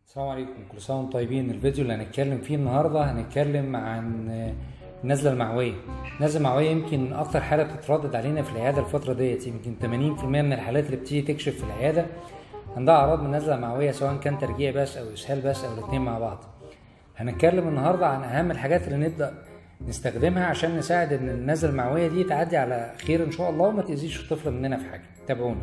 السلام عليكم كل سنه وانتم طيبين الفيديو اللي هنتكلم فيه النهارده هنتكلم عن النزله المعويه النزله المعويه يمكن اكتر حاله بتتردد علينا في العياده الفتره ديت يمكن 80% من الحالات اللي بتيجي تكشف في العياده عندها اعراض من نزله معويه سواء كان ترجيع بس او اسهال بس او الاثنين مع بعض هنتكلم النهارده عن اهم الحاجات اللي نبدا نستخدمها عشان نساعد ان النزله المعويه دي تعدي على خير ان شاء الله وما تاذيش الطفل مننا في حاجه تابعونا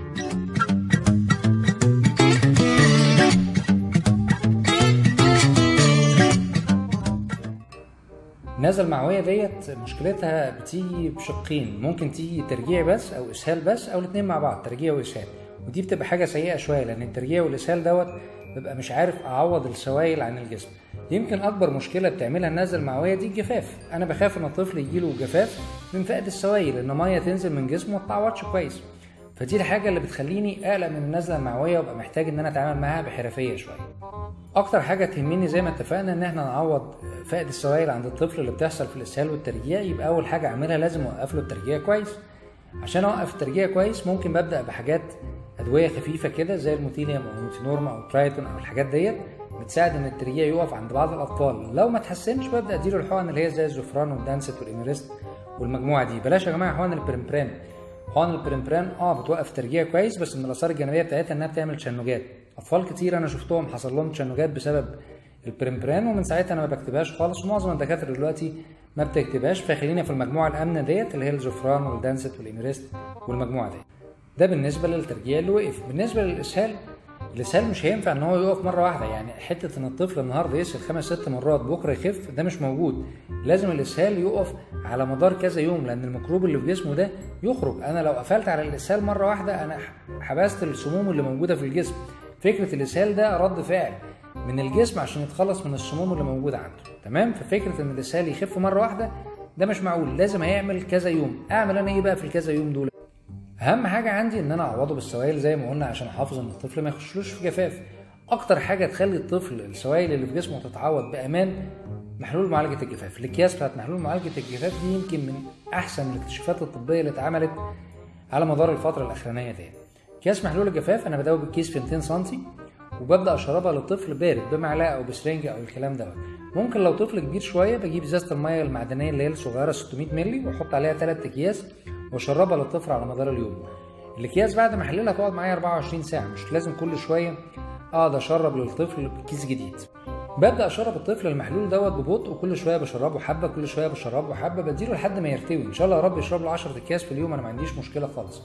النزله المعويه ديت مشكلتها بتيجي بشقين ممكن تيجي ترجيع بس او اسهال بس او الاثنين مع بعض ترجيع واسهال ودي بتبقى حاجه سيئه شويه لان الترجيع والاسهال دوت ببقى مش عارف اعوض السوائل عن الجسم يمكن اكبر مشكله بتعملها النزله المعويه دي الجفاف انا بخاف ان الطفل يجيله جفاف من فقد السوائل ان ميه تنزل من جسمه ما تتعوضش كويس فدي الحاجه اللي بتخليني اقلق من النزله المعويه وابقى محتاج ان انا اتعامل معاها بحرفيه شويه اكتر حاجه تهمني زي ما اتفقنا ان احنا نعوض فقد السوائل عند الطفل اللي بتحصل في الاسهال والترجيع يبقى اول حاجه اعملها لازم اوقف له الترجيع كويس عشان اوقف الترجيع كويس ممكن ببدا بحاجات ادويه خفيفه كده زي الموتيليوم او الموتينورم او الترايتون او الحاجات ديت بتساعد ان الترجيع يقف عند بعض الاطفال لو ما تحسنش ببدا اديله الحقن اللي هي زي الزوفران والدانست والانيرست والمجموعه دي بلاش يا جماعه حقن البريمبران حقن البريمبران اه بتوقف ترجيع كويس بس من الاثار الجانبيه بتاعتها انها بتعمل تشنجات اطفال كتير انا شفتهم حصل لهم تشنجات بسبب البريمبران ومن ساعتها انا ما بكتبهاش خالص ومعظم الدكاتره دلوقتي ما بتكتبهاش فخلينا في المجموعه الامنه ديت اللي هي الزوفران والدانست والانيرست والمجموعه دي ده بالنسبه للترجيع اللي وقف بالنسبه للاسهال الاسهال مش هينفع ان هو يقف مره واحده يعني حته ان الطفل النهارده يسهل خمس ست مرات بكره يخف ده مش موجود لازم الاسهال يقف على مدار كذا يوم لان الميكروب اللي في جسمه ده يخرج انا لو قفلت على الاسهال مره واحده انا حبست السموم اللي موجوده في الجسم فكره الاسهال ده رد فعل من الجسم عشان يتخلص من السموم اللي موجوده عنده تمام ففكره ان الاسهال يخف مره واحده ده مش معقول لازم هيعمل كذا يوم اعمل انا ايه بقى في الكذا يوم دول اهم حاجه عندي ان انا اعوضه بالسوائل زي ما قلنا عشان احافظ ان الطفل ما يخشلوش في جفاف اكتر حاجه تخلي الطفل السوائل اللي في جسمه تتعوض بامان محلول معالجه الجفاف الاكياس بتاعت محلول معالجه الجفاف دي يمكن من احسن الاكتشافات الطبيه اللي اتعملت على مدار الفتره الاخرانيه دي اكياس محلول الجفاف انا بدوب الكيس في 200 سم وببدا اشربها للطفل بارد بمعلقه او بسرنجه او الكلام ده ممكن لو طفل كبير شويه بجيب ازازه الميه المعدنيه اللي هي الصغيره 600 مللي واحط عليها 3 اكياس واشربها للطفل على مدار اليوم الاكياس بعد ما احللها تقعد معايا 24 ساعه مش لازم كل شويه اقعد اشرب للطفل كيس جديد ببدا اشرب الطفل المحلول دوت ببطء وكل شويه بشربه حبه كل شويه بشربه حبه بديله لحد ما يرتوي ان شاء الله يا رب يشرب له 10 اكياس في اليوم انا ما عنديش مشكله خالص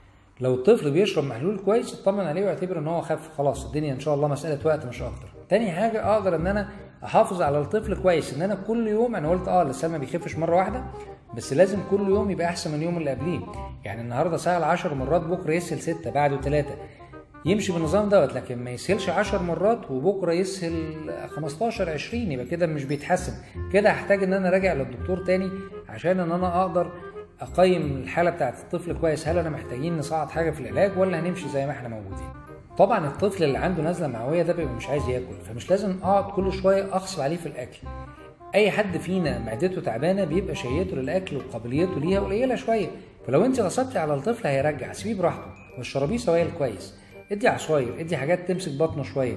لو الطفل بيشرب محلول كويس اطمن عليه واعتبر ان هو خف خلاص الدنيا ان شاء الله مساله وقت مش اكتر تاني حاجه اقدر ان انا احافظ على الطفل كويس ان انا كل يوم انا قلت اه لسه ما بيخفش مره واحده بس لازم كل يوم يبقى احسن من اليوم اللي قبليه يعني النهارده سهل 10 مرات بكره يسهل 6 بعده 3 يمشي بالنظام دوت لكن ما يسهلش 10 مرات وبكره يسهل 15 20 يبقى كده مش بيتحسن كده هحتاج ان انا راجع للدكتور تاني عشان ان انا اقدر اقيم الحاله بتاعت الطفل كويس هل انا محتاجين نصعد حاجه في العلاج ولا هنمشي زي ما احنا موجودين طبعا الطفل اللي عنده نزله معويه ده بيبقى مش عايز ياكل فمش لازم اقعد كل شويه اغصب عليه في الاكل اي حد فينا معدته تعبانه بيبقى شهيته للاكل وقابليته ليها قليله شويه فلو انت غصبتي على الطفل هيرجع سيبيه براحته واشربيه سوائل كويس ادي عصاير ادي حاجات تمسك بطنه شويه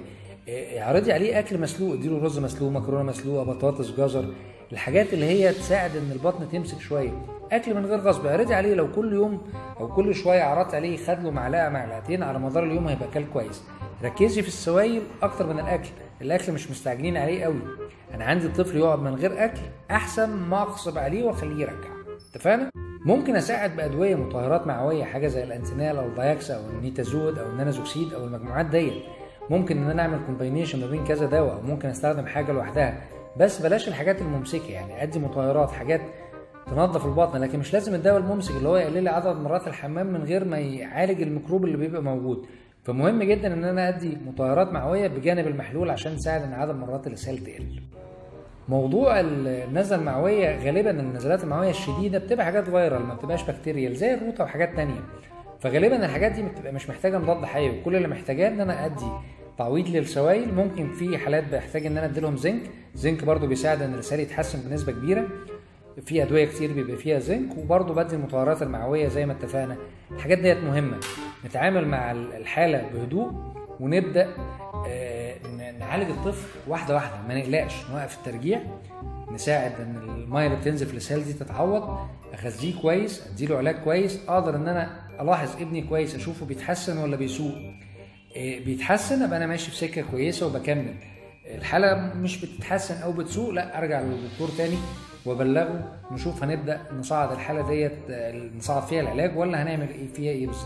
اعرضي عليه اكل مسلوق اديله رز مسلوق مكرونه مسلوقه بطاطس جزر الحاجات اللي هي تساعد ان البطن تمسك شويه اكل من غير غصب اعرضي عليه لو كل يوم او كل شويه عرضت عليه خد له معلقه معلقتين على مدار اليوم هيبقى كل كويس ركزي في السوائل اكتر من الاكل الاكل مش مستعجلين عليه قوي انا عندي الطفل يقعد من غير اكل احسن ما اغصب عليه واخليه يرجع اتفقنا ممكن اساعد بادويه مطهرات معويه حاجه زي الانتينال او الدايكس او النيتازود او النانازوكسيد او المجموعات ديت ممكن ان انا اعمل كومباينيشن ما بين كذا دواء او ممكن استخدم حاجه لوحدها بس بلاش الحاجات الممسكه يعني ادي مطهرات حاجات تنظف البطن لكن مش لازم الدواء الممسك اللي هو يقلل لي عدد مرات الحمام من غير ما يعالج الميكروب اللي بيبقى موجود فمهم جدا ان انا ادي مطهرات معويه بجانب المحلول عشان تساعد ان عدد مرات الاسهال تقل موضوع النزله المعويه غالبا النزلات المعويه الشديده بتبقى حاجات فيرال ما بتبقاش بكتيريال زي الروتا وحاجات تانية فغالبا الحاجات دي بتبقى مش محتاجه مضاد حيوي كل اللي محتاجاه ان انا ادي تعويض للسوائل ممكن في حالات بحتاج ان انا ادي لهم زنك زنك برضو بيساعد ان الاسهال يتحسن بنسبه كبيره في ادويه كتير بيبقى فيها زنك وبرضه بدي المطهرات المعويه زي ما اتفقنا الحاجات ديت مهمه نتعامل مع الحاله بهدوء ونبدا آه، نعالج الطفل واحده واحده ما نقلقش نوقف الترجيع نساعد ان الميه اللي بتنزل في الاسهال دي تتعوض اغذيه كويس اديله علاج كويس اقدر ان انا الاحظ ابني كويس اشوفه بيتحسن ولا بيسوء إيه، بيتحسن ابقى انا ماشي في سكه كويسه وبكمل الحاله مش بتتحسن او بتسوء لا ارجع للدكتور تاني وابلغه نشوف هنبدا نصعد الحاله ديت آه، نصعد فيها العلاج ولا هنعمل ايه فيها ايه بالظبط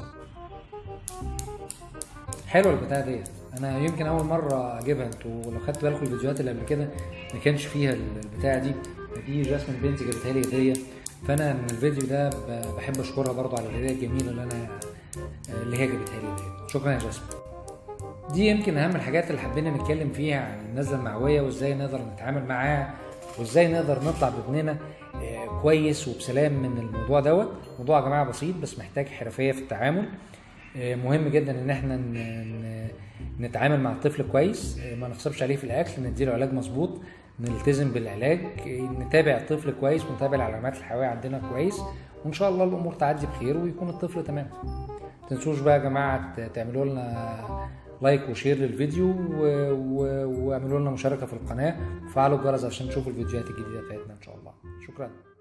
حلوه البتاعه ديت انا يمكن اول مره اجيبها انتوا لو خدت بالكم الفيديوهات اللي قبل كده ما كانش فيها البتاعه دي دي جاسمين بنتي جابتها لي هديه فانا من الفيديو ده ب- بحب اشكرها برضو على الهديه الجميله اللي انا اللي هي جابتها لي ديت شكرا يا جاسمين دي يمكن اهم الحاجات اللي حبينا نتكلم فيها عن النزله المعويه وازاي نقدر نتعامل معاها وازاي نقدر نطلع بابننا آه، كويس وبسلام من الموضوع دوت موضوع يا جماعه بسيط بس محتاج حرفيه في التعامل آه، مهم جدا ان احنا ن- ن- نتعامل مع الطفل كويس آه، ما نغصبش عليه في الاكل نديله علاج مظبوط نلتزم بالعلاج آه، نتابع الطفل كويس ونتابع العلامات الحيويه عندنا كويس وان شاء الله الامور تعدي بخير ويكون الطفل تمام تنسوش بقى يا جماعه ت- تعملوا لنا لايك وشير للفيديو و- و- واعملوا لنا مشاركه في القناه وفعلوا الجرس عشان تشوفوا الفيديوهات الجديده بتاعتنا ان شاء الله شكرا